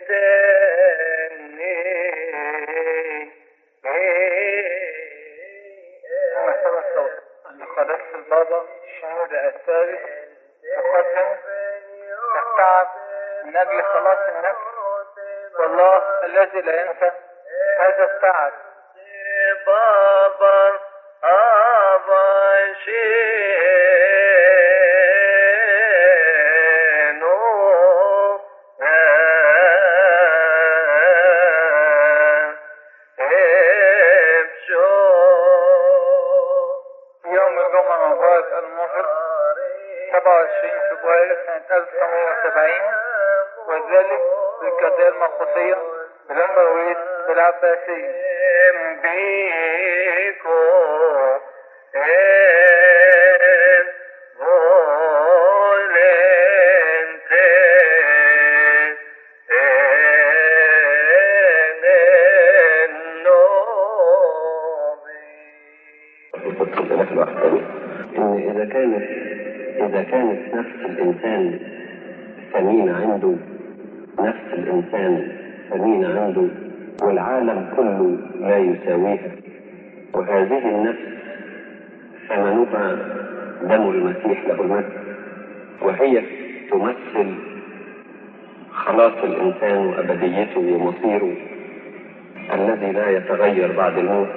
محتوى الصوت أن قداسة البابا الشهود الثالث تقدم تتعب من أجل خلاص النفس والله الذي لا ينسى هذا التعب بابا أبشينو في يوم الجمعة المبارك الموافق 27 فبراير سنة 1970 وذلك بالقضية المقدسية بالأمبرويد بالعباسية بيكو القدس الإله الوحداني إن إذا كانت إذا كانت نفس الإنسان ثمينة عنده نفس الإنسان ثمينة عنده والعالم كله لا يساويها وهذه النفس ثمنها دم المسيح له المجد وهي تمثل خلاص الإنسان وأبديته ومصيره الذي لا يتغير بعد الموت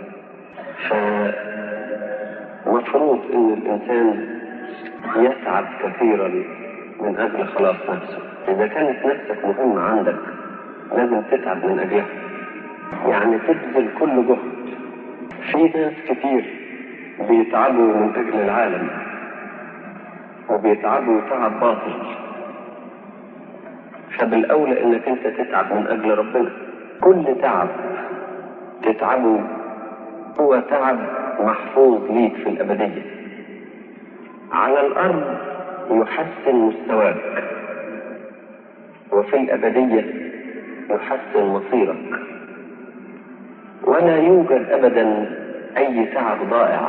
فمفروض ان الانسان يتعب كثيرا من اجل خلاص نفسه اذا كانت نفسك مهمة عندك لازم تتعب من اجلها يعني تبذل كل جهد في ناس كتير بيتعبوا من اجل العالم وبيتعبوا تعب باطل فبالاولى انك انت تتعب من اجل ربنا كل تعب تتعبه هو تعب محفوظ ليك في الأبدية على الأرض يحسن مستواك وفي الأبدية يحسن مصيرك ولا يوجد أبدا أي تعب ضائع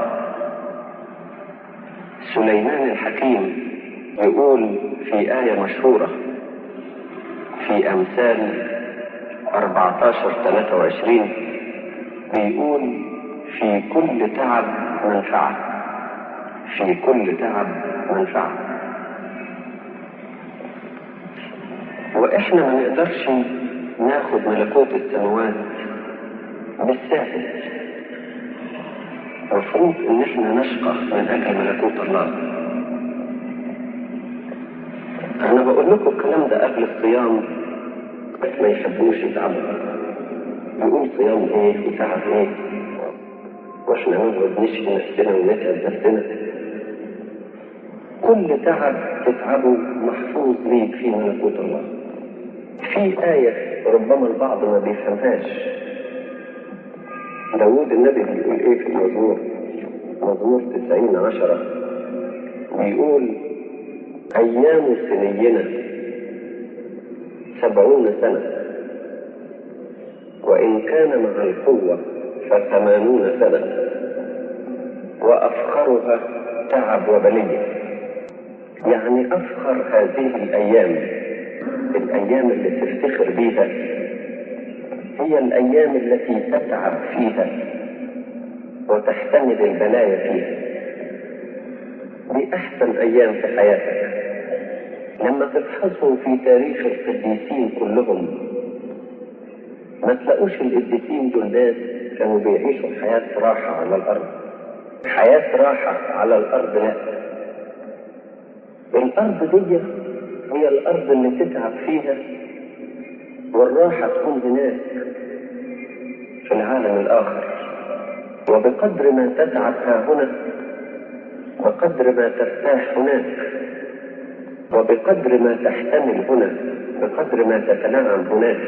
سليمان الحكيم يقول في آية مشهورة في أمثال 14 23 بيقول في كل تعب منفعة في كل تعب منفعة وإحنا ما نقدرش ناخد ملكوت السماوات بالساهل المفروض إن إحنا نشقى من أجل ملكوت الله أنا بقول لكم الكلام ده قبل الصيام بس ما يحبوش يتعبوا يقول صيام إيه وتعب إيه واحنا نقعد نشفي نفسنا ونتعب نفسنا كل تعب تتعبه محفوظ ليك في ملكوت الله في آية ربما البعض ما بيفهمهاش داود النبي بيقول ايه في المزمور مزمور تسعين عشرة بيقول أيام سنينا سبعون سنة وإن كان مع القوة فثمانون سنة وأفخرها تعب وبلية يعني أفخر هذه الأيام الأيام اللي تفتخر بيها هي الأيام التي تتعب فيها وتحتمل البلايا فيها دي أحسن أيام في حياتك لما تبحثوا في تاريخ القديسين كلهم ما تلاقوش القديسين دول ناس كانوا بيعيشوا حياة راحة على الأرض حياة راحة على الأرض لا الأرض دي هي الأرض اللي تتعب فيها والراحة تكون هناك في العالم الآخر وبقدر ما تتعب ها هنا بقدر ما ترتاح هناك وبقدر ما تحتمل هنا بقدر ما تتنعم هناك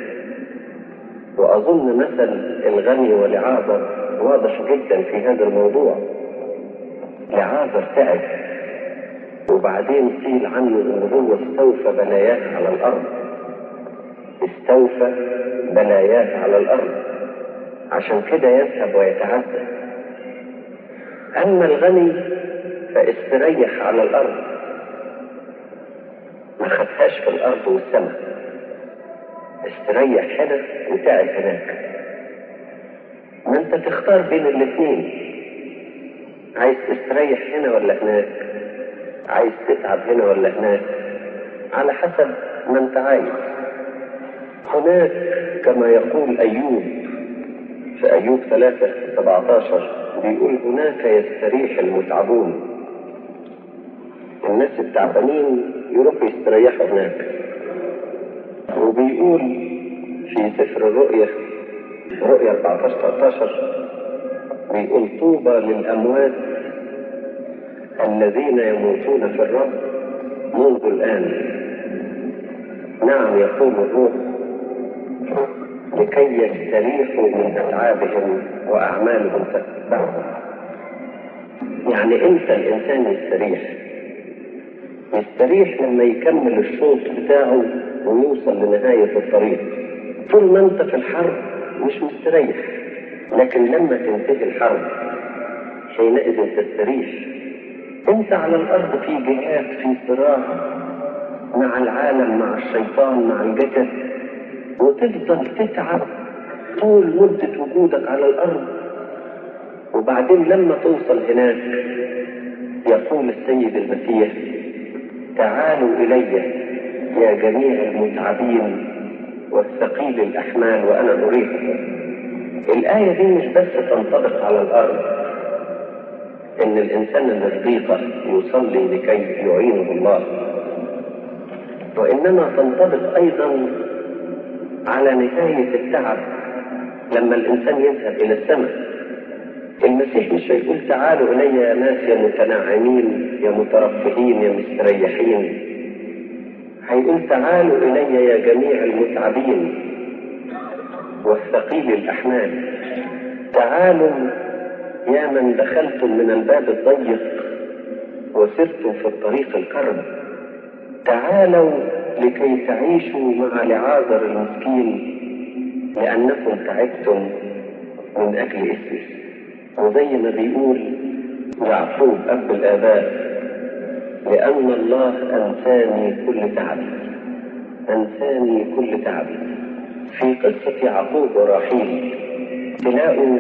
وأظن مثل الغني ولعازر واضح جدا في هذا الموضوع لعازر تعب وبعدين قيل عنه ان هو استوفى بلايات على الارض استوفى بلايات على الارض عشان كده يذهب ويتعدى اما الغني فاستريح على الارض ما خدهاش في الارض والسماء استريح هنا وتعب هناك ما انت تختار بين الاثنين عايز تستريح هنا ولا هناك عايز تتعب هنا ولا هناك على حسب ما انت عايز هناك كما يقول ايوب في ايوب 3 17 بيقول هناك يستريح المتعبون الناس التعبانين يروحوا يستريحوا هناك وبيقول في سفر الرؤيا رؤيا 14 13 بيقول طوبى للأموات الذين يموتون في الرب منذ الآن نعم يقول الروح لكي يستريحوا من أتعابهم وأعمالهم تتبعهم يعني امتى الإنسان يستريح يستريح لما يكمل الشوط بتاعه ويوصل لنهاية الطريق طول ما انت في الحرب مش مستريح لكن لما تنتهي الحرب حينئذ تستريح انت على الارض في جهاد في صراع مع العالم مع الشيطان مع الجسد وتفضل تتعب طول مدة وجودك على الارض وبعدين لما توصل هناك يقول السيد المسيح تعالوا الي يا جميع المتعبين والثقيل الاحمال وانا اريكم الايه دي مش بس تنطبق على الارض ان الانسان الصديقة يصلي لكي يعينه الله وانما تنطبق ايضا على نهاية التعب لما الانسان يذهب الى السماء المسيح مش هيقول تعالوا الي يا ناس يا متنعمين يا مترفهين يا مستريحين هيقول تعالوا الي يا جميع المتعبين والثقيل الاحمال تعالوا يا من دخلتم من الباب الضيق وسرتم في الطريق الكرب تعالوا لكي تعيشوا مع لعازر المسكين لانكم تعبتم من اجل اسمي وزي ما بيقول يعقوب اب الاباء لان الله انساني كل تعبي انساني كل تعبي في قصه يعقوب وراحيل تلاقوا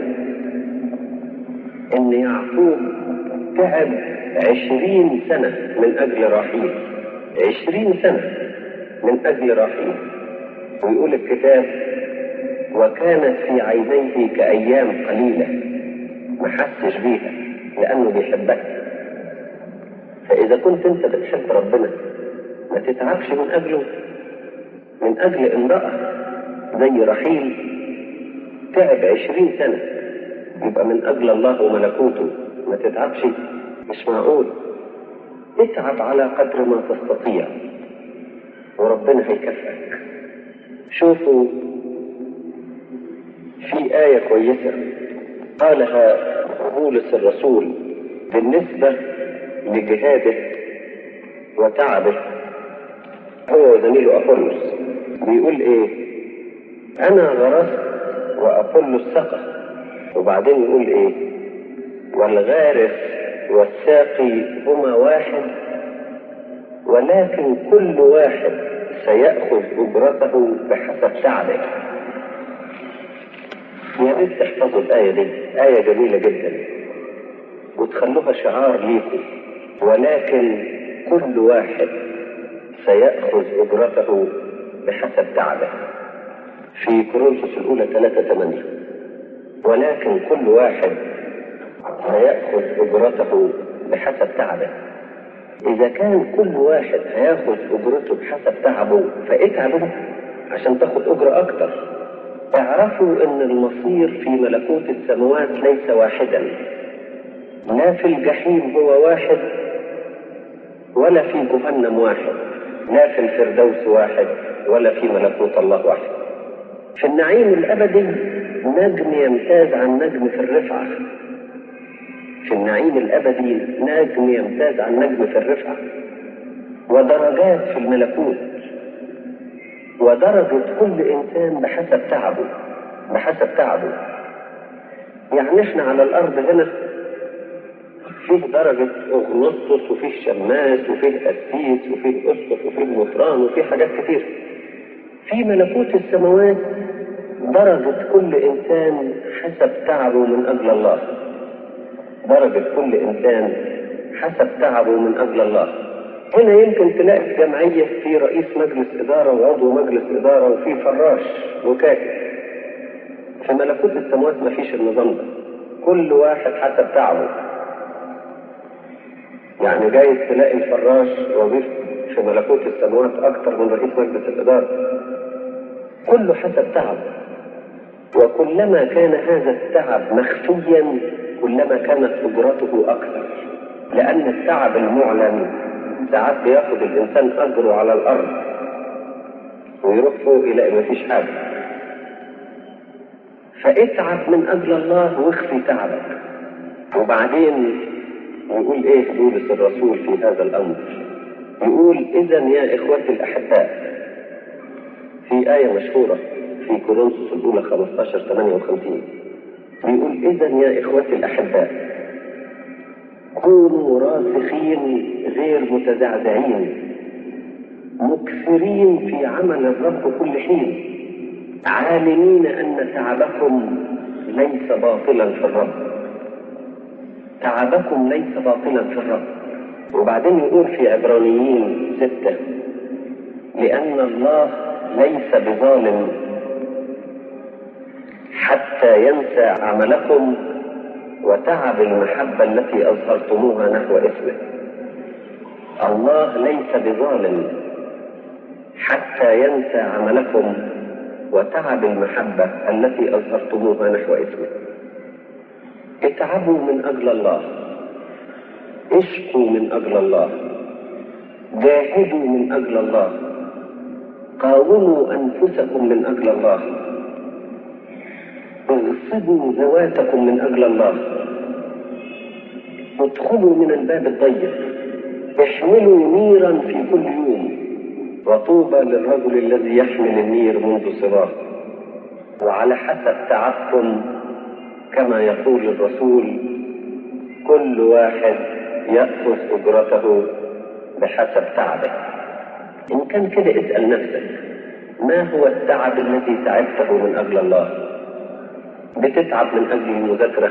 ان يعقوب تعب عشرين سنة من اجل راحيل عشرين سنة من اجل راحيل ويقول الكتاب وكانت في عينيه كايام قليلة ما حسش بيها لانه بيحبها فاذا كنت انت بتحب ربنا ما تتعبش من اجله من اجل امرأة زي رحيل تعب عشرين سنة يبقى من اجل الله وملكوته ما تتعبش مش معقول اتعب على قدر ما تستطيع وربنا هيكافئك شوفوا في آية كويسة قالها بولس الرسول بالنسبة لجهاده وتعبه هو وزميله أبولس بيقول إيه أنا غرست وأبولس سقى وبعدين يقول إيه والغارس والساقي هما واحد ولكن كل واحد سيأخذ أجرته بحسب تعبه يا ريت تحفظوا الآية دي آية جميلة جدا وتخلوها شعار ليكم ولكن كل واحد سيأخذ أجرته بحسب تعبه في كورنثوس الأولى 3 8 ولكن كل واحد سيأخذ أجرته بحسب تعبه إذا كان كل واحد هياخد أجرته بحسب تعبه فاتعبوا عشان تاخد أجرة أكتر اعرفوا ان المصير في ملكوت السماوات ليس واحدا لا في الجحيم هو واحد ولا في جهنم واحد لا في الفردوس واحد ولا في ملكوت الله واحد في النعيم الابدي نجم يمتاز عن نجم في الرفعه في النعيم الابدي نجم يمتاز عن نجم في الرفعه ودرجات في الملكوت ودرجة كل إنسان بحسب تعبه بحسب تعبه يعني إحنا على الأرض هنا فيه درجة أغنطس وفيه شماس وفيه قسيس وفيه أسقف وفيه مطران وفيه حاجات كتير في ملكوت السماوات درجة كل إنسان حسب تعبه من أجل الله درجة كل إنسان حسب تعبه من أجل الله هنا يمكن تلاقي في جمعية في رئيس مجلس إدارة وعضو مجلس إدارة وفي فراش وكاتب في ملكوت السماوات ما فيش النظام ده كل واحد حسب تعبه يعني جايز تلاقي الفراش وظيفة في ملكوت السماوات أكثر من رئيس مجلس الإدارة كله حسب تعبه وكلما كان هذا التعب مخفيا كلما كانت أجرته أكثر لأن التعب المعلن ساعات بياخد الإنسان أجره على الأرض ويروح فوق يلاقي مفيش حاجة فاتعب من أجل الله واخفي تعبك وبعدين يقول إيه بولس الرسول في هذا الأمر يقول إذا يا إخوتي الأحباء في آية مشهورة في كورنثوس الأولى 15 58 بيقول إذا يا إخوتي الأحباء كونوا راسخين غير متزعزعين مكثرين في عمل الرب كل حين عالمين أن تعبكم ليس باطلا في الرب تعبكم ليس باطلا في الرب وبعدين يقول في عبرانيين ستة لأن الله ليس بظالم حتى ينسى عملكم وتعب المحبة التي أظهرتموها نحو اسمه الله ليس بظالم حتى ينسى عملكم وتعب المحبة التي أظهرتموها نحو اسمه اتعبوا من أجل الله اشقوا من أجل الله جاهدوا من أجل الله قاوموا أنفسكم من أجل الله اغصبوا ذواتكم من أجل الله ادخلوا من الباب الضيق احملوا نيرا في كل يوم وطوبى للرجل الذي يحمل النير منذ صغاه وعلى حسب تعبكم كما يقول الرسول كل واحد يأخذ أجرته بحسب تعبه إن كان كده اسأل نفسك ما هو التعب الذي تعبته من أجل الله بتتعب من أجل المذاكرة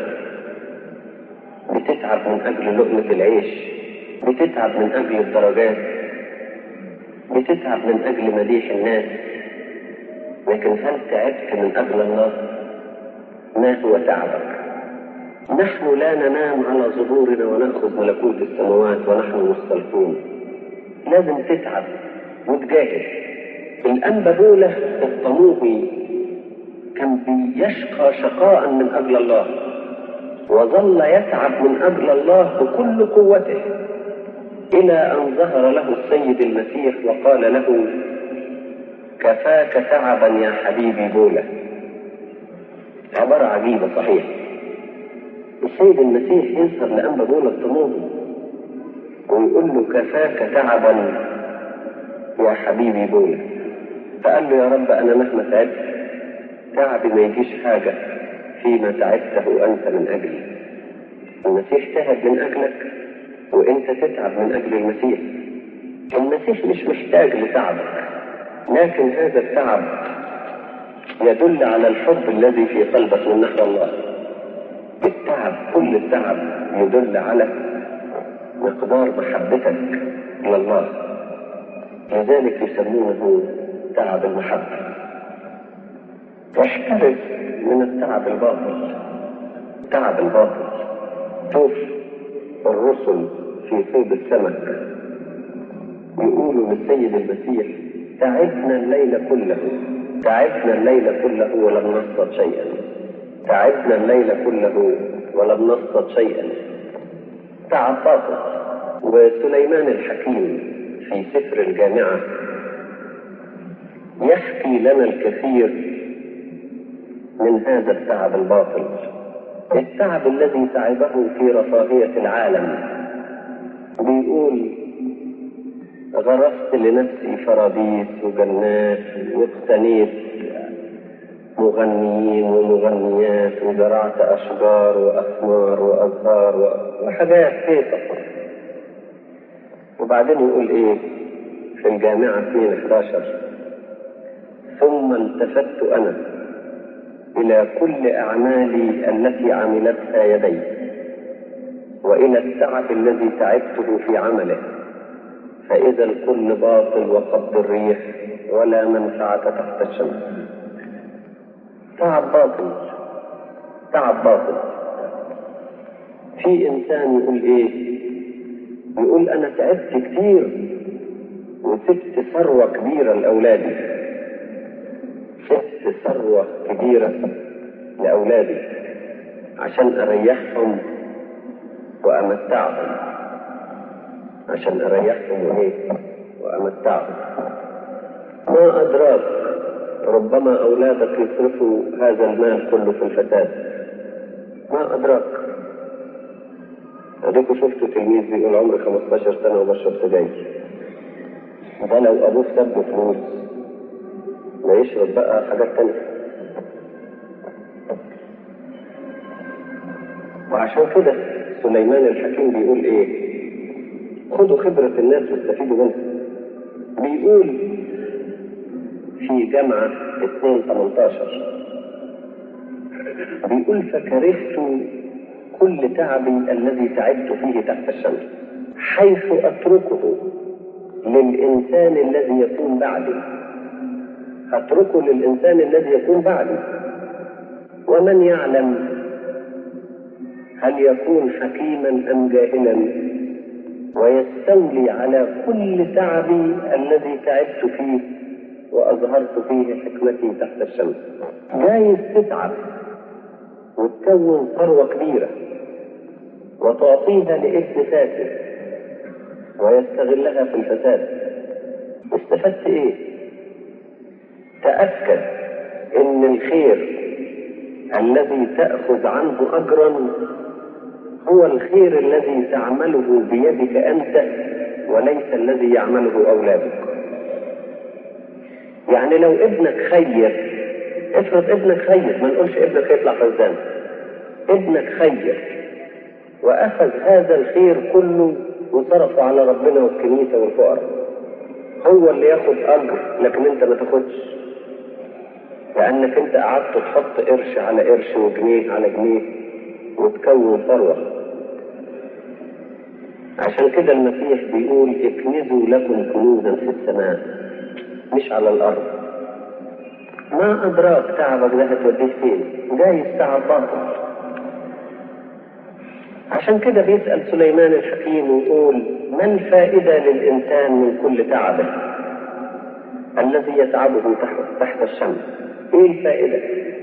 بتتعب من أجل لقمة العيش بتتعب من أجل الدرجات بتتعب من أجل مديح الناس لكن هل تعبت من أجل الله ما هو تعبك نحن لا ننام على ظهورنا ونأخذ ملكوت السماوات ونحن مستلقون لازم تتعب وتجاهد الأنبا بوله الطموحي كان بيشقى شقاء من أجل الله وظل يتعب من أجل الله بكل قوته إلى أن ظهر له السيد المسيح وقال له كفاك تعبا يا حبيبي بوله عبارة عجيبة صحيح السيد المسيح يظهر لأنبا بوله الطموحي ويقول له كفاك تعبا يا حبيبي بوله فقال له يا رب أنا مهما تعبت تعبي ما يجيش حاجة فيما تعبته أنت من أجلي المسيح تعب من أجلك وأنت تتعب من أجل المسيح المسيح مش محتاج لتعبك لكن هذا التعب يدل على الحب الذي في قلبك من نحو الله التعب كل التعب يدل على مقدار محبتك لله لذلك يسمونه تعب المحبة واحترز من التعب الباطل التعب الباطل شوف الرسل في صيد السمك يقولوا للسيد المسيح تعبنا الليل كله تعبنا الليل كله ولم نصطد شيئا تعبنا الليل كله ولم نصطد شيئا تعب باطل وسليمان الحكيم في سفر الجامعة يحكي لنا الكثير من هذا التعب الباطل التعب الذي تعبه في رفاهية العالم بيقول غرست لنفسي فراديس وجنات واقتنيت مغنيين ومغنيات وزرعت أشجار وأثمار وأزهار وحاجات هيصة وبعدين يقول إيه في الجامعة 2 11 ثم التفت أنا إلى كل أعمالي التي عملتها يدي وإلى التعب الذي تعبته في عمله فإذا الكل باطل وقبض الريح ولا منفعة تحت الشمس تعب باطل تعب باطل في إنسان يقول إيه يقول أنا تعبت كتير وسبت ثروة كبيرة لأولادي سبت ثروة كبيرة لأولادي عشان أريحهم وأمتعهم عشان أريحهم وإيه وأمتعهم ما أدراك ربما أولادك يصرفوا هذا المال كله في الفساد ما أدراك أديكوا شفتوا تلميذ بيقول عمري 15 سنة وبشرب سجاير ده لو أبوه ساب له فلوس ما يشرب بقى حاجات تانية وعشان كده سليمان الحكيم بيقول ايه خدوا خبرة الناس واستفيدوا منها بيقول في جامعة 2 18 بيقول فكرهت كل تعبي الذي تعبت فيه تحت الشمس حيث أتركه للإنسان الذي يكون بعدي أتركه للإنسان الذي يكون بعدي ومن يعلم هل يكون حكيما أم جاهلا ويستولي على كل تعبي الذي تعبت فيه وأظهرت فيه حكمتي تحت الشمس جايز تتعب وتكون ثروة كبيرة وتعطيها لابن فاسد ويستغلها في الفساد استفدت ايه تأكد ان الخير الذي تأخذ عنه أجرا هو الخير الذي تعمله بيدك أنت وليس الذي يعمله أولادك يعني لو ابنك خير افرض ابنك خير ما نقولش ابنك يطلع فزان ابنك خير وأخذ هذا الخير كله وصرفه على ربنا والكنيسة والفقراء هو اللي ياخد أجر لكن أنت ما تاخدش لأنك أنت قعدت تحط قرش على قرش وجنيه على جنيه وتكون ثروة عشان كده المسيح بيقول اكنزوا لكم كنوزا في السماء مش على الأرض ما أدراك تعبك ده هتوديه فين جايز تعب باطل عشان كده بيسأل سليمان الحكيم ويقول ما الفائدة للإنسان من كل تعبه الذي يتعبه تحت, تحت الشمس ايه الفائدة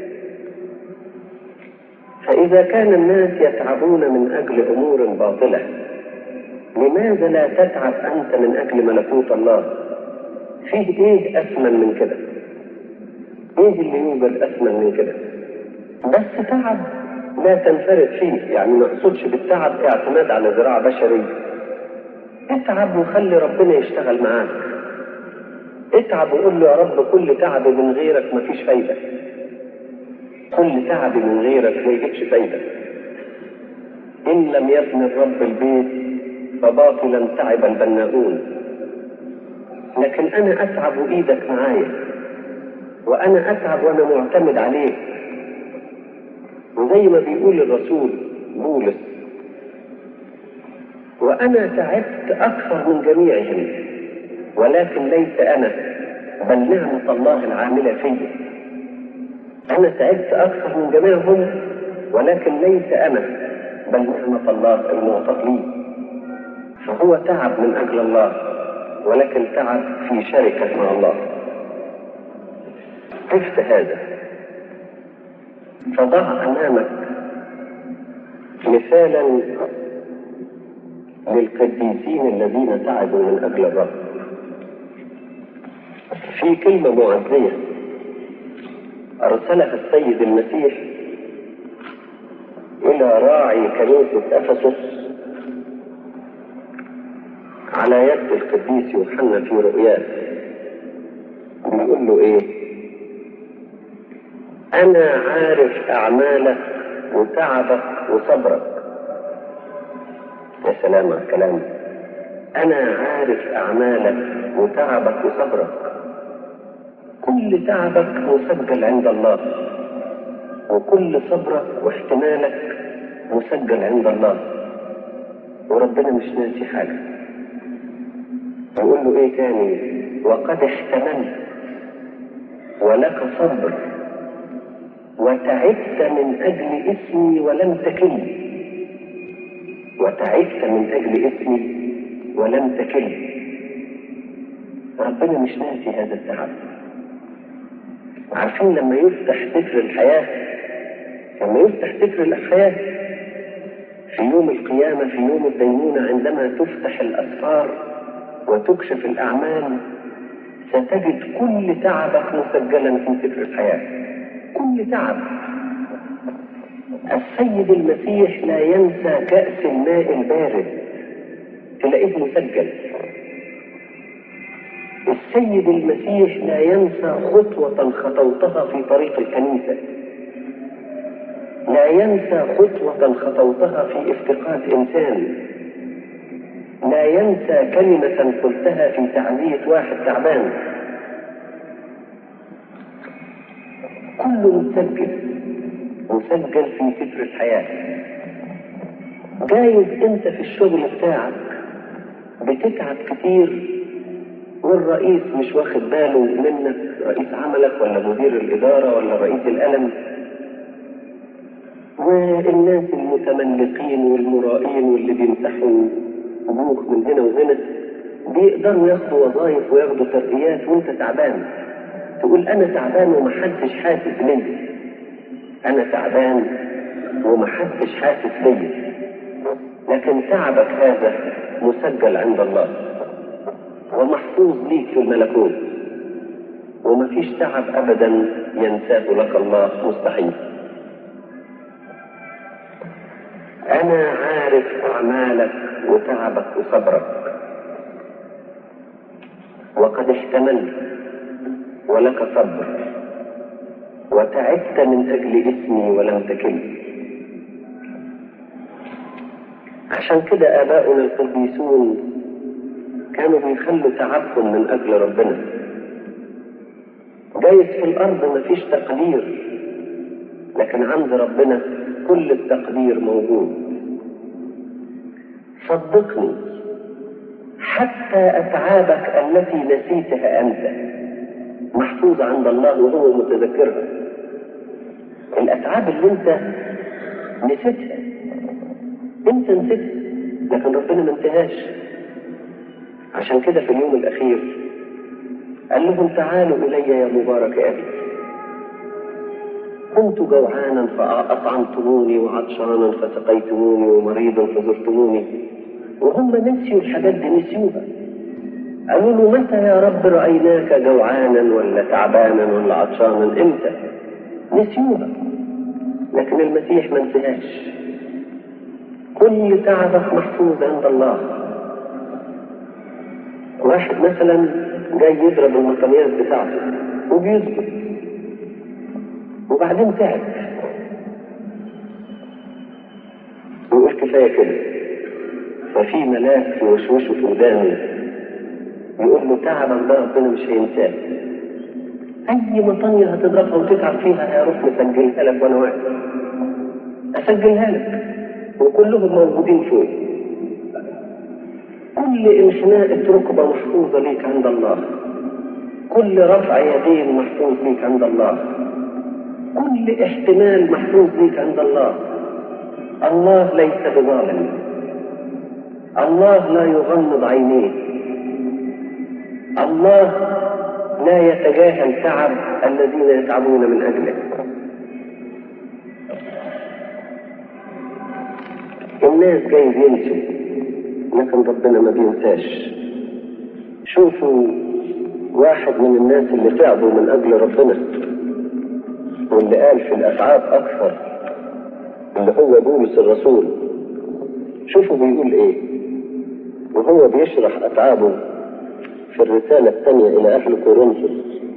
فإذا كان الناس يتعبون من أجل أمور باطلة لماذا لا تتعب أنت من أجل ملكوت الله فيه إيه أثمن من كده إيه اللي يوجد أثمن من كده بس تعب لا تنفرد فيه يعني ما اقصدش بالتعب اعتماد على زراعة بشري اتعب وخلي ربنا يشتغل معاك اتعب وقول له يا رب كل تعب من غيرك مفيش فايدة كل تعب من غيرك ما يجيبش فايدة إن لم يبني الرب البيت فباطلا تعب البناؤون لكن أنا أتعب وإيدك معايا وأنا أتعب وأنا معتمد عليك وزي ما بيقول الرسول بولس وأنا تعبت أكثر من جميعهم ولكن ليس أنا بل نعمة الله العاملة فيا أنا تعبت أكثر من جميعهم ولكن ليس أنا بل نعمة الله المعطى لي فهو تعب من أجل الله ولكن تعب في شركة مع الله عرفت هذا فضع أمامك مثالا للقديسين الذين تعبوا من أجل الرب في كلمة معزية أرسلها السيد المسيح إلى راعي كنيسة أفسس على يد القديس يوحنا في رؤياه بيقول له إيه أنا عارف أعمالك وتعبك وصبرك يا سلام على الكلام أنا عارف أعمالك وتعبك وصبرك كل تعبك مسجل عند الله وكل صبرك واحتمالك مسجل عند الله وربنا مش ناسي حاجة يقول له ايه تاني وقد احتملت ولك صبر وتعبت من اجل اسمي ولم تكل وتعبت من اجل اسمي ولم تكل ربنا مش ناسي هذا التعب عارفين لما يفتح سفر الحياة لما يفتح سفر الحياة في يوم القيامة في يوم الدينونة عندما تفتح الأسفار وتكشف الأعمال ستجد كل تعبك مسجلا في سفر الحياة كل تعب السيد المسيح لا ينسى كأس الماء البارد تلاقيه مسجل السيد المسيح لا ينسى خطوة خطوتها في طريق الكنيسة لا ينسى خطوة خطوتها في افتقاد إنسان لا ينسى كلمة قلتها في تعزية واحد تعبان كله مسجل مسجل في سفر الحياة جايز انت في الشغل بتاعك بتتعب كتير والرئيس مش واخد باله منك رئيس عملك ولا مدير الإدارة ولا رئيس الألم والناس المتملقين والمرائين واللي بيمسحوا أبوك من هنا وهنا بيقدروا ياخدوا وظائف وياخدوا ترقيات وانت تعبان تقول انا تعبان ومحدش حاسس بيا انا تعبان ومحدش حاسس بيا لكن تعبك هذا مسجل عند الله ومحفوظ ليك في الملكوت ومفيش تعب ابدا ينساه لك الله مستحيل انا عارف اعمالك وتعبك وصبرك وقد احتملت ولك صبر وتعبت من اجل اسمي ولم تكل عشان كده اباؤنا القديسون كانوا بيخلوا تعبهم من اجل ربنا جايز في الارض مفيش تقدير لكن عند ربنا كل التقدير موجود صدقني حتى اتعابك التي نسيتها انت محفوظة عند الله وهو متذكرها الأتعاب اللي أنت نسيتها أنت نسيتها لكن ربنا ما انتهاش عشان كده في اليوم الأخير قال لهم تعالوا إلي يا مبارك أبي كنت جوعانا فأطعمتموني وعطشانا فسقيتموني ومريضا فزرتموني وهم نسيوا الحاجات دي نسيوها قالوا له متى يا رب رأيناك جوعانا ولا تعبانا ولا عطشانا امتى نسيوها لكن المسيح ما انتهاش كل تعبك محفوظ عند الله واحد مثلا جاي يضرب المطريات بتاعته وبيسجد وبعدين تعب ويقول كفايه كده ففي ملاك يوشوشه في ودانه يقول له تعبك ده ربنا مش هينساه اي مطنية هتضربها وتتعب فيها يا رب اسجلها لك وانا واقف اسجلها لك وكلهم موجودين فوق كل انحناء ركبة محفوظة ليك عند الله كل رفع يدين محفوظ ليك عند الله كل احتمال محفوظ ليك عند الله الله ليس بظالم الله لا يغمض عينيه الله لا يتجاهل تعب الذين يتعبون من اجله الناس جايز ينسوا لكن ربنا ما بينساش شوفوا واحد من الناس اللي تعبوا من اجل ربنا واللي قال في الاتعاب اكثر اللي هو بولس الرسول شوفوا بيقول ايه وهو بيشرح اتعابه في الرسالة الثانية إلى أهل كورنثوس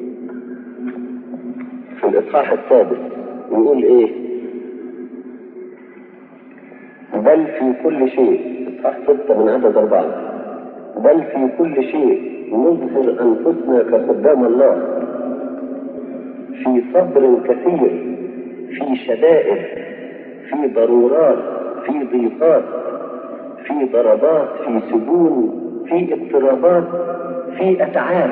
في الإصحاح السادس يقول إيه؟ بل في كل شيء إصحاح ستة من عدد أربعة بل في كل شيء نظهر أنفسنا كقدام الله في صبر كثير في شدائد في ضرورات في ضيقات في ضربات في سجون في اضطرابات في اتعاب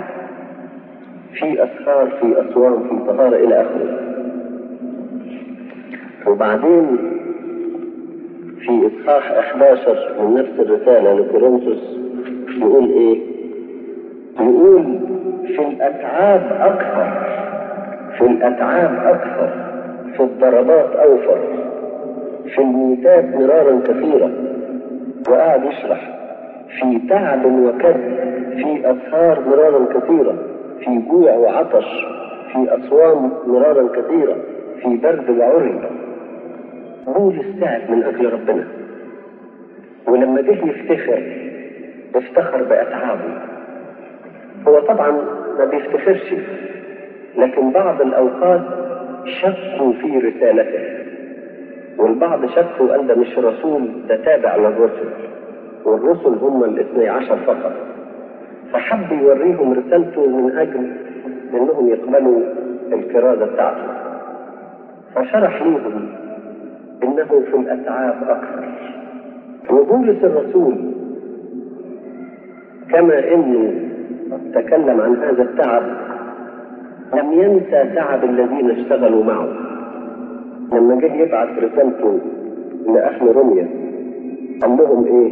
في اسفار في اصوام في طهاره الى اخره وبعدين في اصحاح 11 من نفس الرساله لكورنثوس يقول ايه؟ يقول في الاتعاب اكثر في الاتعاب اكثر في الضربات اوفر في الميتات مرارا كثيرا وقعد يشرح في تعب وكد في اسهار مرارا كثيرا في جوع وعطش في اصوام مرارا كثيرا في برد وعري بولس تعب من اجل ربنا ولما جه يفتخر افتخر باتعابه هو طبعا ما بيفتخرش لكن بعض الاوقات شكوا في رسالته والبعض شكوا قال ده مش رسول ده تابع للرسل والرسل هم الاثني عشر فقط فحب يوريهم رسالته من اجل انهم يقبلوا الكرازه بتاعته فشرح لهم انه في الاتعاب اكثر وبولس الرسول كما انه تكلم عن هذا التعب لم ينسى تعب الذين اشتغلوا معه لما جه يبعث رسالته لأهل روميا قال لهم ايه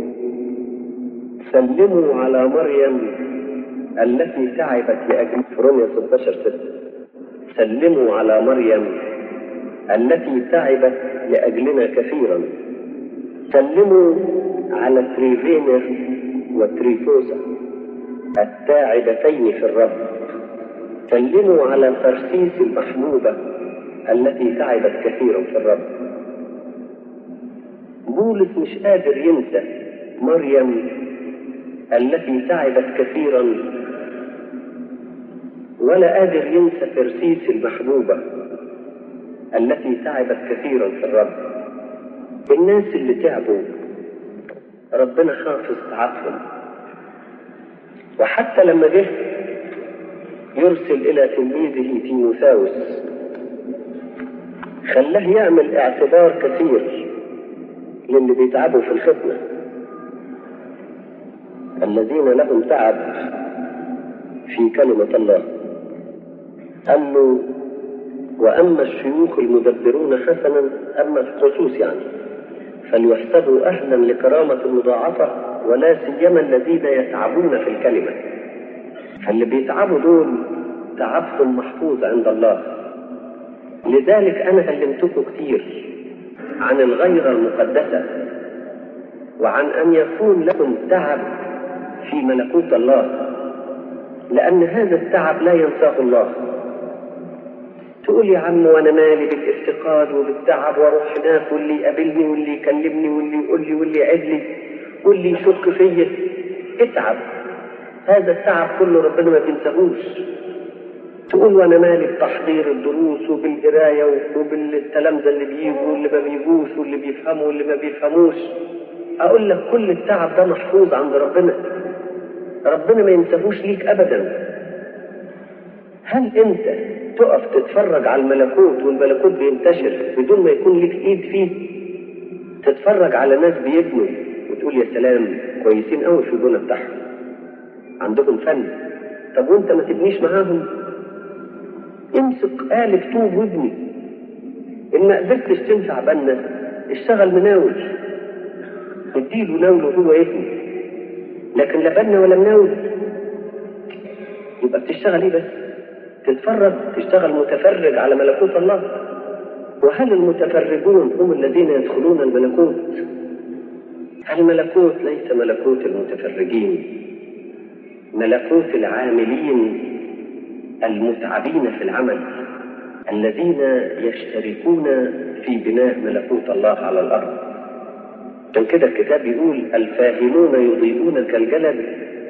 سلموا على مريم التي تعبت لأجل في روميا 16 6 سلموا على مريم التي تعبت لأجلنا كثيرا سلموا على تريفينر وتريفوزا التاعبتين في الرب سلموا على ترسيس المحبوبة التي تعبت كثيرا في الرب بولس مش قادر ينسى مريم التي تعبت كثيرا ولا قادر ينسى ترسيس المحبوبة التي تعبت كثيرا في الرب الناس اللي تعبوا ربنا حافظ تعبهم وحتى لما جه يرسل إلى تلميذه تيموثاوس خلاه يعمل اعتبار كثير للي بيتعبوا في الخدمة الذين لهم تعب في كلمة الله قال له وأما الشيوخ المدبرون حسنا أما الخصوص يعني فليحسبوا أهلا لكرامة مضاعفة ولا سيما الذين يتعبون في الكلمة فاللي بيتعبوا دول تعبهم محفوظ عند الله لذلك أنا كلمتكم كتير عن الغيرة المقدسة وعن أن يكون لكم تعب في ملكوت الله لأن هذا التعب لا ينساه الله تقول يا عم وانا مالي بالافتقاد وبالتعب واروح هناك واللي يقابلني واللي يكلمني واللي يقول لي واللي يعد لي واللي يشك فيا اتعب هذا التعب كله ربنا ما بينساهوش تقول وانا مالي بتحضير الدروس وبالقرايه وبالتلامذه اللي بيجوا واللي ما بيجوش واللي بيفهموا واللي ما بيفهموش اقول لك كل التعب ده محفوظ عند ربنا ربنا ما ينساهوش ليك ابدا هل انت تقف تتفرج على الملكوت والملكوت بينتشر بدون ما يكون ليك ايد فيه تتفرج على ناس بيبنوا وتقول يا سلام كويسين قوي في البنى بتاعهم عندهم فن طب وانت ما تبنيش معاهم امسك آلة طوب وابني ان ما قدرتش تنفع بنا اشتغل مناول اديله ناول وهو يبني لكن لا بنا ولا مناول يبقى بتشتغل ايه بس تتفرج تشتغل متفرج على ملكوت الله وهل المتفرجون هم الذين يدخلون الملكوت الملكوت ليس ملكوت المتفرجين ملكوت العاملين المتعبين في العمل الذين يشتركون في بناء ملكوت الله على الارض عشان كده الكتاب يقول الفاهمون يضيئون كالجلد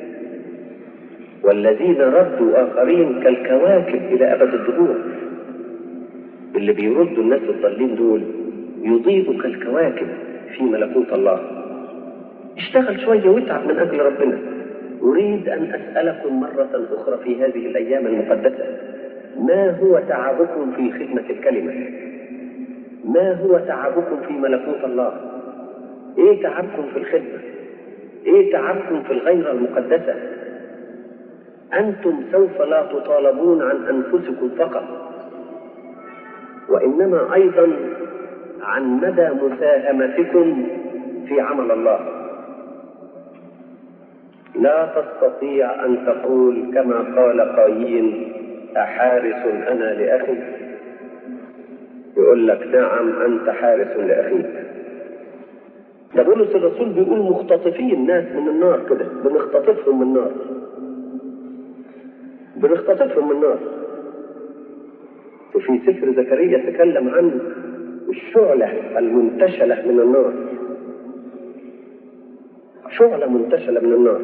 والذين ردوا اخرين كالكواكب الى ابد الدهور اللي بيردوا الناس الضالين دول يضيئوا كالكواكب في ملكوت الله اشتغل شويه واتعب من اجل ربنا أريد أن أسألكم مرة أخرى في هذه الأيام المقدسة ما هو تعبكم في خدمة الكلمة ما هو تعبكم في ملكوت الله ايه تعبكم في الخدمة ايه تعبكم في الغيرة المقدسة انتم سوف لا تطالبون عن انفسكم فقط وانما ايضا عن مدى مساهمتكم في عمل الله لا تستطيع ان تقول كما قال قايين احارس انا لاخي يقول لك نعم انت حارس لاخيك ده بولس الرسول بيقول مختطفين ناس من النار كده بنختطفهم من النار بنختطفهم من النار وفي سفر زكريا تكلم عن الشعلة المنتشلة من النار شعلة منتشلة من النار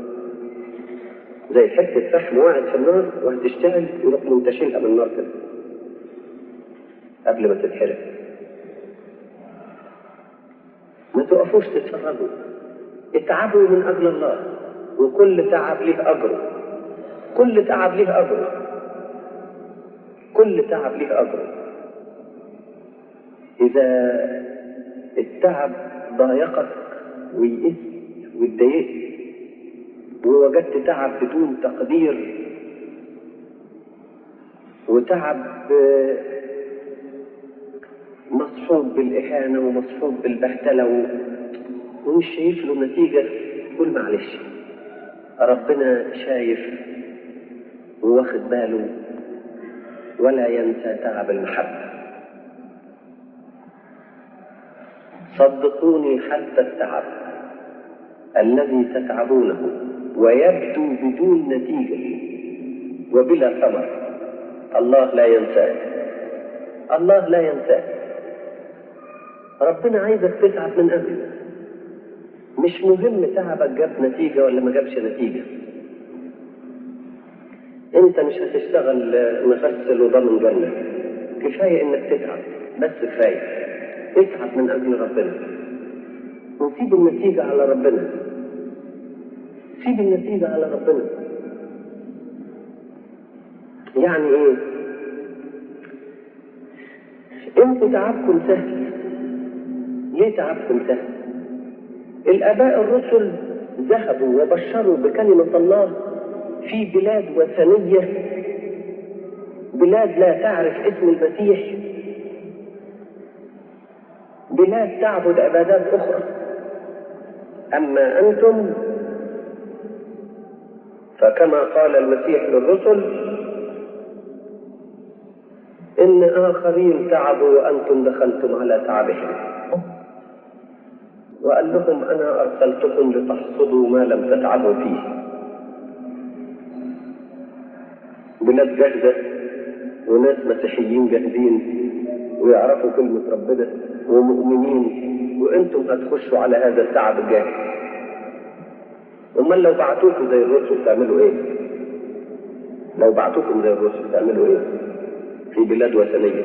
زي حتة فحم وقعت في النار وهتشتغل يروح منتشلها من النار كده قبل ما تتحرق ما تقفوش تتفرجوا اتعبوا من اجل الله وكل تعب له اجره كل تعب له اجره كل تعب له اجره اذا التعب ضايقك ويئست واتضايقت ووجدت تعب بدون تقدير وتعب مصحوب بالإهانة ومصحوب بالبهدلة ومش شايف له نتيجة قول معلش ربنا شايف وواخد باله ولا ينسى تعب المحبة صدقوني حتى التعب الذي تتعبونه ويبدو بدون نتيجة وبلا ثمر الله لا ينساه الله لا ينساه ربنا عايزك تتعب من أجله مش مهم تعبك جاب نتيجة ولا ما جابش نتيجة انت مش هتشتغل مغسل وضامن جنة كفاية انك تتعب بس كفاية اتعب من اجل ربنا وسيب النتيجة على ربنا سيب النتيجة على ربنا يعني ايه انتوا تعبكم سهل ليه تعبكم سهل الاباء الرسل ذهبوا وبشروا بكلمة الله في بلاد وثنية بلاد لا تعرف اسم المسيح بلاد تعبد عبادات أخرى أما أنتم فكما قال المسيح للرسل إن آخرين تعبوا وأنتم دخلتم على تعبهم وقال لهم أنا أرسلتكم لتحصدوا ما لم تتعبوا فيه بلاد جاهزة وناس مسيحيين جاهزين ويعرفوا كلمة ربنا ومؤمنين وانتم هتخشوا على هذا التعب الجاهز امال لو بعتوكم زي الرسل تعملوا ايه لو بعتوكم زي الرسل تعملوا ايه في بلاد وثنية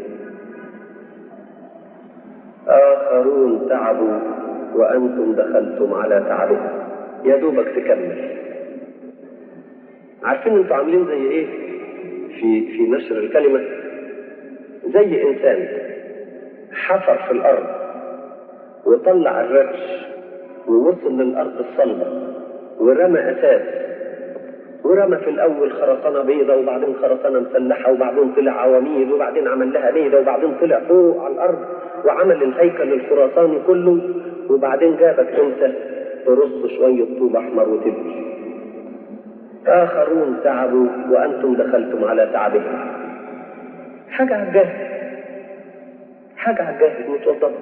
آخرون تعبوا وأنتم دخلتم على تعبهم يا دوبك تكمل عارفين انتوا عاملين زي ايه في في نشر الكلمة زي انسان حفر في الارض وطلع الرش ووصل للارض الصلبة ورمى اساس ورمى في الاول خرسانة بيضة وبعدين خرسانة مسلحة وبعدين طلع عواميد وبعدين عمل لها بيضة وبعدين طلع فوق على الارض وعمل الهيكل الخرساني كله وبعدين جابك انت ترص شوية طوب احمر وتبني آخرون تعبوا وأنتم دخلتم على تعبهم حاجة على الجاهز حاجة على الجاهز متوضبة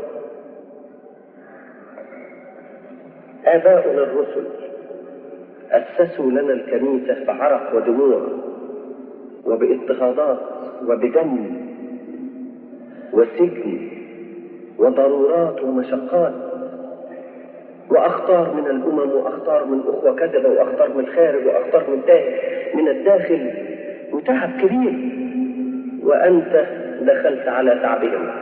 آباؤنا الرسل أسسوا لنا الكنيسة بعرق ودموع وباضطهادات وبدم وسجن وضرورات ومشقات واخطار من الامم واخطار من اخوه كذبه واخطار من الخارج واخطار من من الداخل وتعب كبير وانت دخلت على تعبهم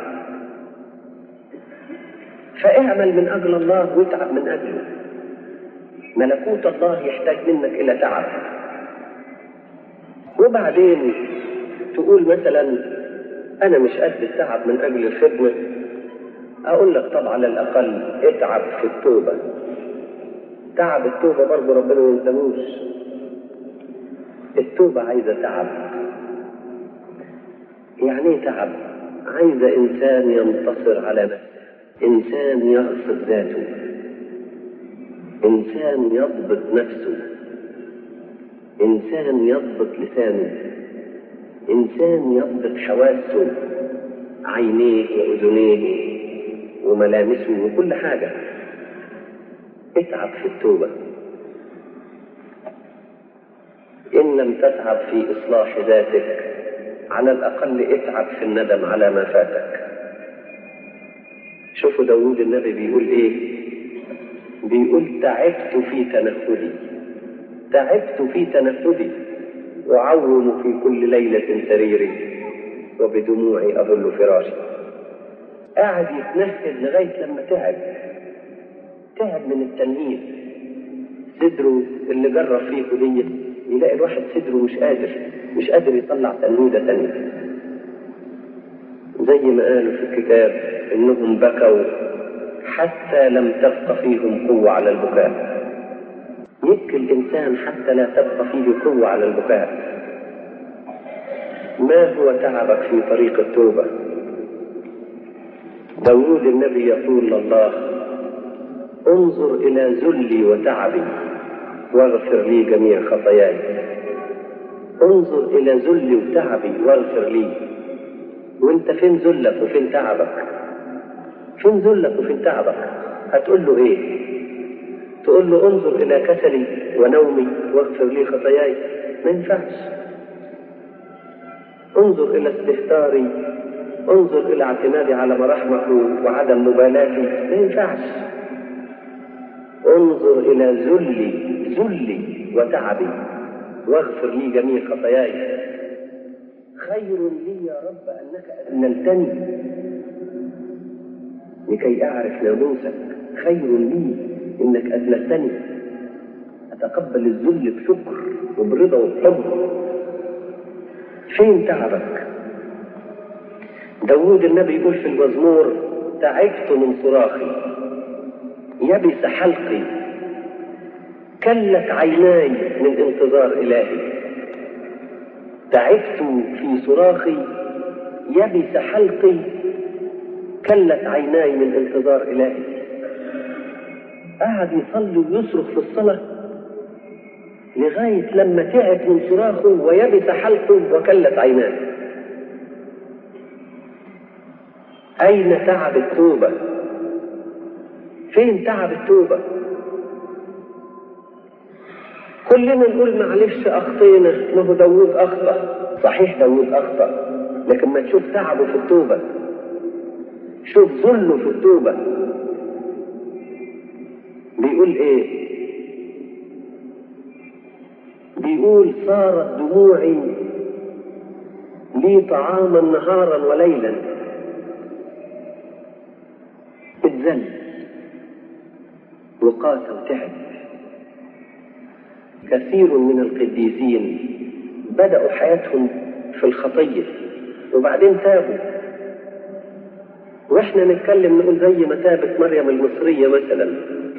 فاعمل من اجل الله واتعب من اجله ملكوت الله يحتاج منك الى تعب وبعدين تقول مثلا انا مش قد التعب من اجل الخدمه اقول لك طب على الاقل اتعب في التوبه تعب التوبه برضه ربنا ما ينساهوش التوبه عايزه تعب يعني ايه تعب عايزه انسان ينتصر على نفسه انسان يغصب ذاته انسان يضبط نفسه انسان يضبط لسانه انسان يضبط حواسه عينيه واذنيه وملامسه وكل حاجه اتعب في التوبه ان لم تتعب في اصلاح ذاتك على الاقل اتعب في الندم على ما فاتك شوفوا داوود النبي بيقول ايه بيقول تعبت في تنفذي تعبت في تنفذي أعوم في كل ليلة سريري وبدموعي أظل فراشي قاعد يتنهد لغاية لما تعب تعب من التنهيد صدره اللي جرب فيه هدية يلاقي الواحد صدره مش قادر مش قادر يطلع تنهيدة تانية زي ما قالوا في الكتاب انهم بكوا حتى لم تبق فيهم قوة على البكاء يبكي الإنسان حتى لا تبقى فيه قوة على البكاء ما هو تعبك في طريق التوبة داود النبي يقول لله انظر إلى ذلي وتعبي واغفر لي جميع خطاياي انظر إلى ذلي وتعبي واغفر لي وانت فين ذلك وفين تعبك فين ذلك وفين تعبك هتقول له ايه تقول له انظر الى كسلي ونومي واغفر لي خطاياي ما ينفعش انظر الى استهتاري انظر الى اعتمادي على مراحمك وعدم مبالاتي ما ينفعش انظر الى ذلي ذلي وتعبي واغفر لي جميع خطاياي خير لي يا رب انك اذللتني لكي اعرف ناموسك خير لي انك اذللتني اتقبل الذل بشكر وبرضا وبحب فين تعبك داود النبي يقول في المزمور تعبت من صراخي يبس حلقي كلت عيناي من انتظار الهي تعبت في صراخي يبس حلقي كلت عيناي من انتظار الهي قعد يصلي ويصرخ في الصلاه لغايه لما تعب من صراخه ويبس حلقه وكلت عيناه اين تعب التوبه فين تعب التوبه كلنا نقول معلش اخطينا ما هو داوود اخطا صحيح داوود اخطا لكن ما تشوف تعبه في التوبه شوف ذله في التوبه بيقول ايه بيقول صارت دموعي لي طعاما نهارا وليلا اتذل وقاسى وتعب كثير من القديسين بدأوا حياتهم في الخطية وبعدين تابوا واحنا نتكلم نقول زي ما تابت مريم المصرية مثلا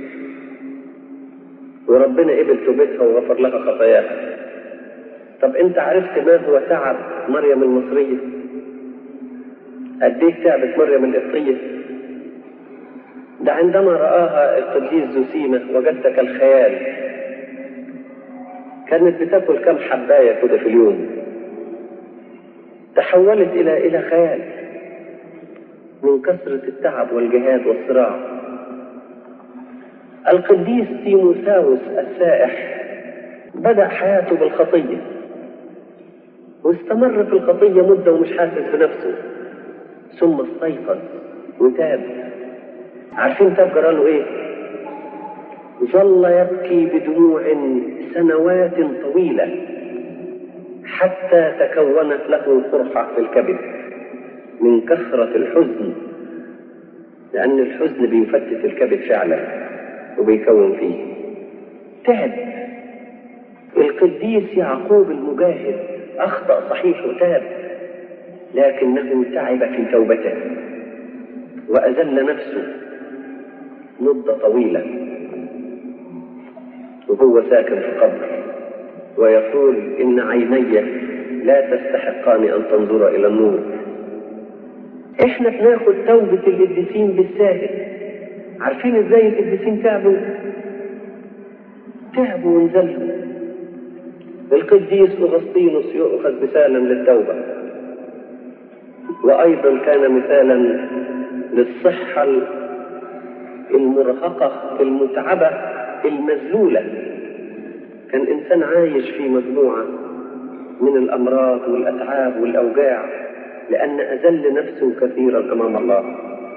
وربنا قبل توبتها وغفر لها خطاياها طب انت عرفت ما هو تعب مريم المصرية قد ايه تعبت مريم القبطية ده عندما رآها القديس زوسيمة وجدت كالخيال كانت بتاكل كم حباية كده في اليوم تحولت إلى إلى خيال من كثرة التعب والجهاد والصراع القديس تيموساوس السائح بدأ حياته بالخطية واستمر في الخطية مدة ومش حاسس بنفسه ثم استيقظ وتاب عارفين تاب جراله ايه؟ ظل يبكي بدموع سنوات طويلة حتى تكونت له قرحة في الكبد من كثرة الحزن لأن الحزن بيفتت الكبد فعلا وبيكون فيه تعب القديس يعقوب المجاهد أخطأ صحيح وتاب لكنه تعب في توبته وأذل نفسه مدة طويلة وهو ساكن في قبر ويقول إن عيني لا تستحقان أن تنظر إلى النور إحنا بناخد توبة القديسين بالساهل عارفين إزاي القديسين تعبوا؟ تعبوا وانزلوا القديس أغسطينوس يؤخذ مثالا للتوبة وأيضا كان مثالا للصحة المرهقة المتعبة المذلولة كان إنسان عايش في مجموعة من الأمراض والأتعاب والأوجاع لأن أذل نفسه كثيرا أمام الله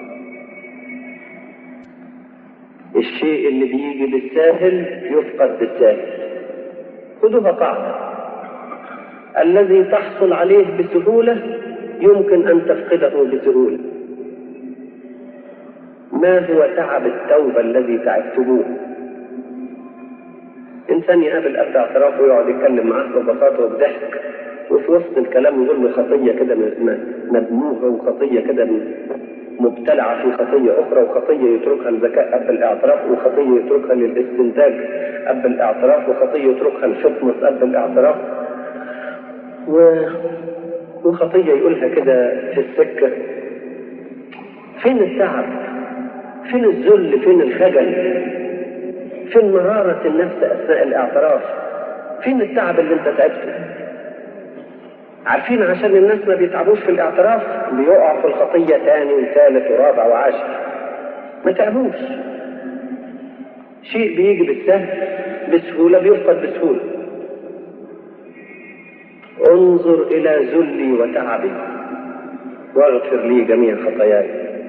الشيء اللي بيجي بالساهل يفقد بالساهل خذوها قاعدة الذي تحصل عليه بسهولة يمكن أن تفقده بسهولة ما هو تعب التوبة الذي تعبتموه إنسان يقابل أب اعتراف ويقعد يتكلم معاه ببساطة وبضحك وفي وسط الكلام يقول له خطية كده مدموغة وخطية كده مبتلعة في خطية أخرى وخطية يتركها الذكاء قبل الاعتراف وخطية يتركها للاستنتاج قبل الاعتراف وخطية يتركها الفتنس قبل الاعتراف و... وخطية يقولها كده في السكة فين التعب فين الذل فين الخجل فين مرارة النفس أثناء الاعتراف فين التعب اللي انت تعبته عارفين عشان الناس ما بيتعبوش في الاعتراف بيقعوا في الخطية تاني وثالث ورابع وعاشر ما تعبوش شيء بيجي بالسهل بسهولة بيفقد بسهولة انظر إلى ذلي وتعبي واغفر لي جميع خطاياي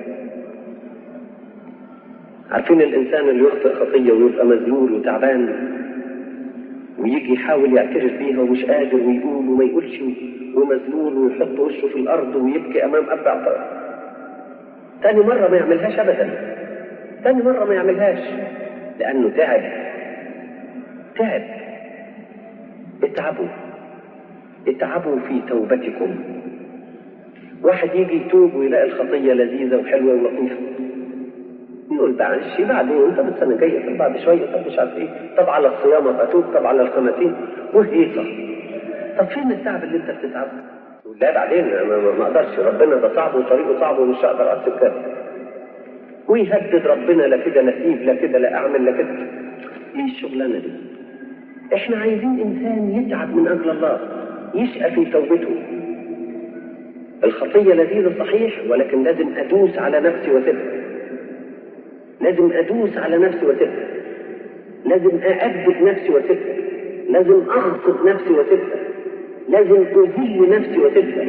عارفين الإنسان اللي يخطئ خطية ويبقى مذلول وتعبان ويجي يحاول يعترف بيها ومش قادر ويقول وما يقولش ومذلول ويحط وشه في الأرض ويبكي أمام أب اعتراف تاني مرة ما يعملهاش أبدا تاني مرة ما يعملهاش لأنه تعب تعب اتعبوا اتعبوا في توبتكم واحد يجي يتوب ويلاقي الخطية لذيذة وحلوة ولطيفة يقول معلش بعدين طب السنة الجاية طب بعد شوية طب مش عارف ايه طب على الصيام اتوب طب على الخمسين وهيصة طب فين التعب اللي انت بتتعبه؟ لا بعدين ما, ما اقدرش ربنا ده صعب وطريقه صعب ومش هقدر اسيب كده ويهدد ربنا لا كده لا اسيب لا كده لا اعمل لا كده ايه الشغلانه دي؟ احنا عايزين انسان يتعب من اجل الله يشقى في توبته الخطية لذيذة صحيح ولكن لازم أدوس على نفسي واسيبها لازم أدوس على نفسي واسيبها لازم أأدب نفسي واسيبها لازم أغصب نفسي واسيبها لازم أذل نفسي واسيبها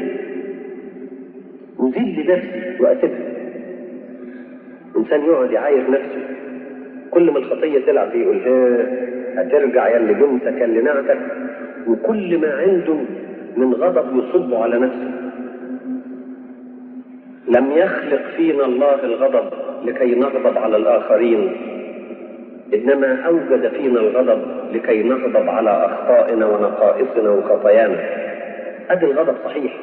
أذل نفسي وأسيبها إنسان يقعد يعاير نفسه كل ما الخطية تلعب فيه يقول ها هترجع يا اللي جمتك يا اللي نعتك وكل ما عنده من غضب يصب على نفسه لم يخلق فينا الله الغضب لكي نغضب على الآخرين إنما أوجد فينا الغضب لكي نغضب على أخطائنا ونقائصنا وخطايانا أدي الغضب صحيح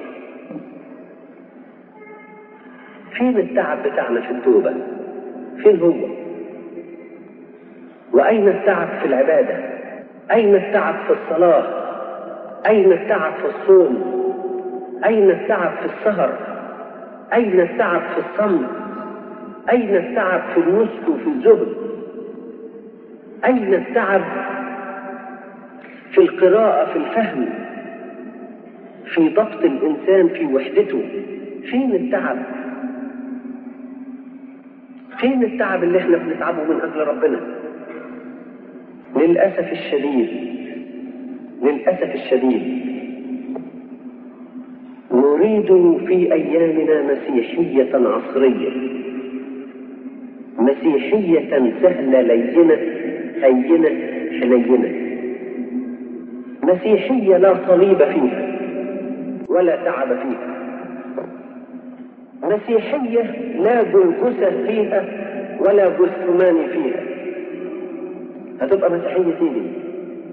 فين التعب بتاعنا في التوبة فين هو وأين التعب في العبادة أين التعب في الصلاة أين التعب في الصوم أين التعب في السهر أين التعب في الصمت أين التعب في النسك وفي الزهد أين التعب في القراءة في الفهم في ضبط الإنسان في وحدته فين التعب فين التعب اللي احنا بنتعبه من أجل ربنا للأسف الشديد للأسف الشديد نريد في أيامنا مسيحية عصرية مسيحية سهلة لينة هينة حنينة مسيحية لا صليب فيها ولا تعب فيها مسيحية لا جلجسة فيها ولا جثمان فيها هتبقى مسيحية تيجي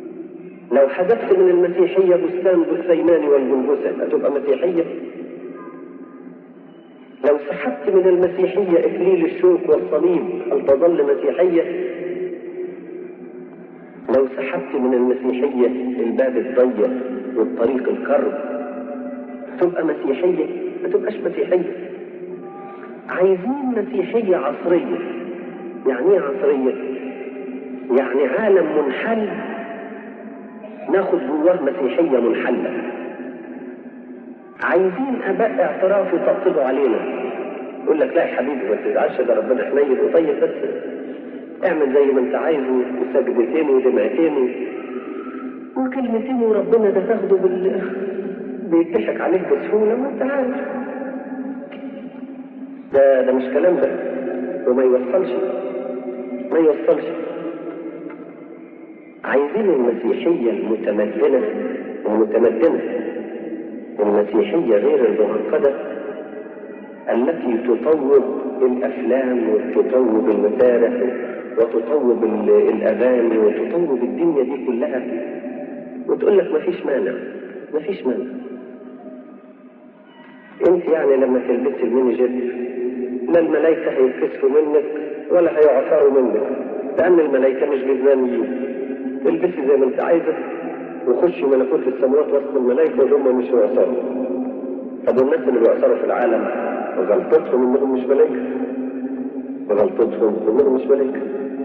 لو حذفت من المسيحية بستان جثيمان والجلجسة هتبقى مسيحية لو سحبت من المسيحية إكليل الشوك والصليب هل تظل مسيحية؟ لو سحبت من المسيحية الباب الضيق والطريق الكرب تبقى مسيحية ما تبقاش مسيحية عايزين مسيحية عصرية يعني ايه عصرية؟ يعني عالم منحل ناخد جواه مسيحية منحلة عايزين اباء اعتراف يطبطبوا علينا يقول لك لا يا حبيبي ما تزعلش ده ربنا حنين وطيب بس اعمل زي ما انت عايز وسجدتين ودمعتين وكلمتين وربنا ده تاخده بال بيضحك عليك بسهوله ما انت عارف ده ده مش كلام ده وما يوصلش ما يوصلش عايزين المسيحية المتمدنة المتمدنة المسيحية غير المعقدة التي تطوب الأفلام وتطوب المسارح وتطوب الأغاني وتطوب الدنيا دي كلها وتقول لك مفيش مانع مفيش مانع انت يعني لما تلبسي الميني جيت لا الملائكة هيتكسفوا منك ولا هيعثروا منك لأن الملائكة مش جزمانيين البسي زي ما انت عايزة وخشي ملكوت السماوات وسط الملائكة وهم مش هيعثروا طب والناس اللي بيعثروا في العالم غلطتهم انهم مش ملائكة غلطتهم انهم مش ملائكة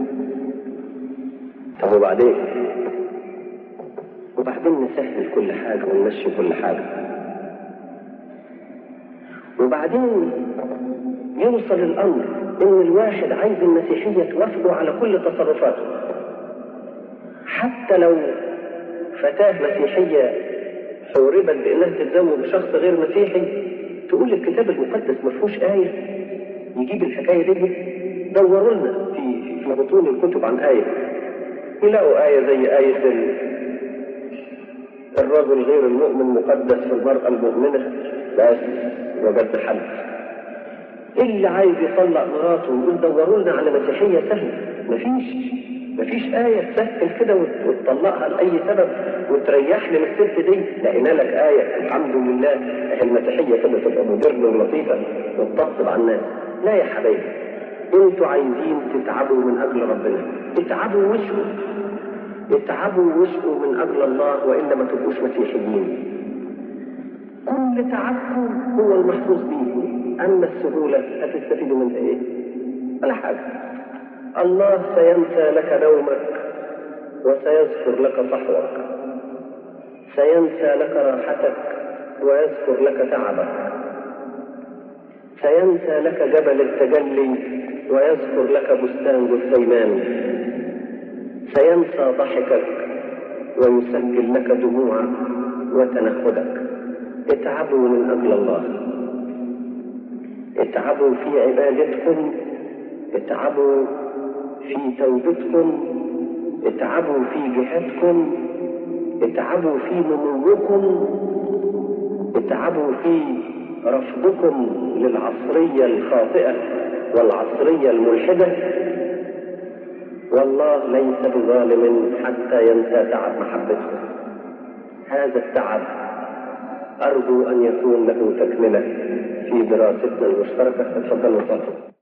طب وبعدين وبعدين نسهل كل حاجة ونمشي كل حاجة وبعدين يوصل الأمر إن الواحد عايز المسيحية توافقه على كل تصرفاته حتى لو فتاة مسيحية حوربت بأنها تتزوج شخص غير مسيحي تقول الكتاب المقدس ما فيهوش آية يجيب الحكاية دي دوروا لنا في في بطون الكتب عن آية يلاقوا آية زي آية الرجل غير المؤمن مقدس في المرأة المؤمنة بس وجدنا حل اللي عايز يطلق مراته ويقول دوروا لنا على مسيحية سهلة مفيش مفيش آية تسهل كده وتطلقها لأي سبب وتريحني من الست دي لقينا لك آية الحمد لله المسيحية كده تبقى مودرن ولطيفة وتطبطب على الناس لا يا حبايبي انتوا عايزين تتعبوا من أجل ربنا اتعبوا واشقوا اتعبوا واشقوا من أجل الله وإلا ما تبقوش مسيحيين كل تعبكم هو المحفوظ بيكم أما السهولة هتستفيدوا منها إيه؟ ولا حاجة الله سينسى لك نومك وسيذكر لك صحوك سينسى لك راحتك ويذكر لك تعبك سينسى لك جبل التجلي ويذكر لك بستان جثيمان سينسى ضحكك ويسجل لك دموعك وتنهدك اتعبوا من اجل الله اتعبوا في عبادتكم اتعبوا في توبتكم اتعبوا في جهادكم اتعبوا في نموكم اتعبوا في رفضكم للعصرية الخاطئة والعصرية الملحدة والله ليس بظالم حتى ينسى تعب محبته هذا التعب أرجو أن يكون له تكملة في دراستنا المشتركة اتفضلوا صلوا